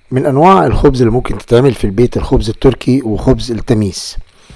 من انواع الخبز اللي ممكن تتعمل في البيت الخبز التركي وخبز التميس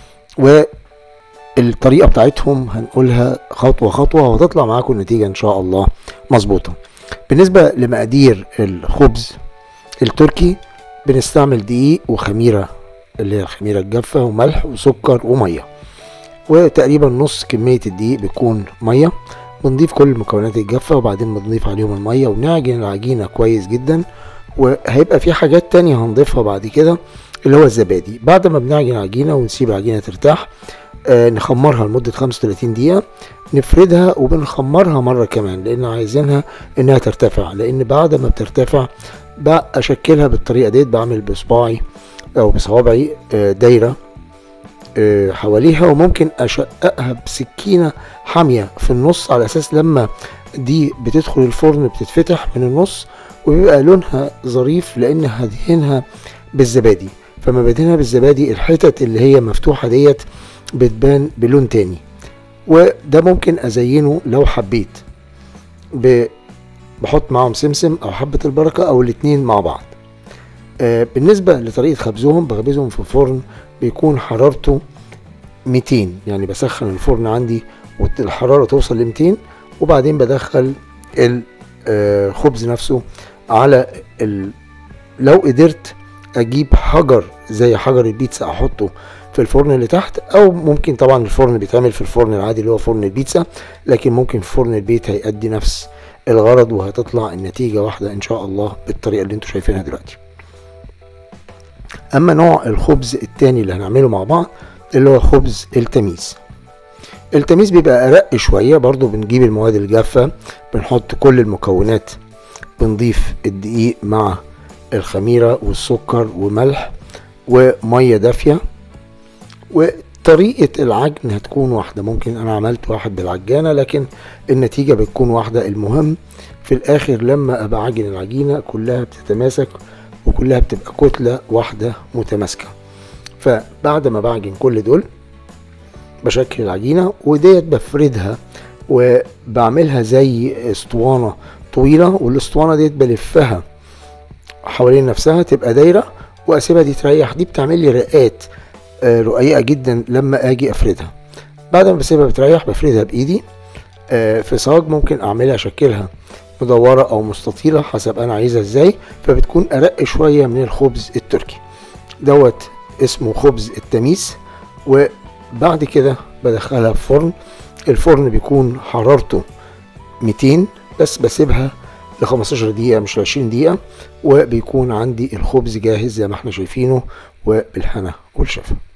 والطريقه بتاعتهم هنقولها خطوه خطوه وهتطلع معاكم النتيجه ان شاء الله مظبوطه بالنسبه لمقادير الخبز التركي بنستعمل دقيق وخميره اللي هي الخميره الجافه وملح وسكر وميه وتقريبا نص كميه الدقيق بيكون ميه بنضيف كل المكونات الجافه وبعدين بنضيف عليهم الميه ونعجن العجينه كويس جدا وهيبقى في حاجات تانية هنضيفها بعد كده اللي هو الزبادي بعد ما بنعجن العجينة ونسيب العجينة ترتاح آه نخمرها لمدة 35 دقيقة نفردها وبنخمرها مرة كمان لأن عايزينها إنها ترتفع لأن بعد ما بترتفع بشكلها بالطريقة ديت بعمل بصباعي أو بصوابعي آه دايرة آه حواليها وممكن أشققها بسكينة حامية في النص على أساس لما دي بتدخل الفرن بتتفتح من النص وبيبقى لونها ظريف لان هدهنها بالزبادي فما بدهنها بالزبادي الحتت اللي هي مفتوحه ديت بتبان بلون تاني وده ممكن ازينه لو حبيت بحط معاهم سمسم او حبه البركه او الاتنين مع بعض آه بالنسبه لطريقه خبزهم بخبزهم في فرن بيكون حرارته 200 يعني بسخن الفرن عندي والحراره توصل ل 200 وبعدين بدخل الخبز نفسه على ال... لو قدرت اجيب حجر زي حجر البيتزا احطه في الفرن اللي تحت او ممكن طبعا الفرن بيتعمل في الفرن العادي اللي هو فرن البيتزا لكن ممكن في فرن البيت هيأدي نفس الغرض وهتطلع النتيجة واحدة ان شاء الله بالطريقة اللي انتوا شايفينها دلوقتي اما نوع الخبز التاني اللي هنعمله مع بعض اللي هو خبز التميس التميس بيبقى ارق شوية برضو بنجيب المواد الجافة بنحط كل المكونات بنضيف الدقيق مع الخميرة والسكر وملح ومية دافية وطريقة العجن هتكون واحدة ممكن أنا عملت واحد بالعجانة لكن النتيجة بتكون واحدة المهم في الآخر لما أبقى عجن العجينة كلها بتتماسك وكلها بتبقى كتلة واحدة متماسكة فبعد ما بعجن كل دول بشكل العجينة وديت بفردها وبعملها زي اسطوانة طويلة والاسطوانة ديت بلفها حوالين نفسها تبقى دايرة واسيبها دي تريح دي بتعمل لي رقات آه رقيقة جدا لما اجي افردها بعد ما بسيبها بتريح بفردها بايدي آه في صاج ممكن اعملها اشكلها مدورة او مستطيلة حسب انا عايزها ازاي فبتكون ارق شوية من الخبز التركي دوت اسمه خبز التميس وبعد كده بدخلها في فرن الفرن بيكون حرارته 200 بس بسيبها ل 15 دقيقة مش 20 دقيقة وبيكون عندي الخبز جاهز زي ما احنا شايفينه وبالهنا والشفا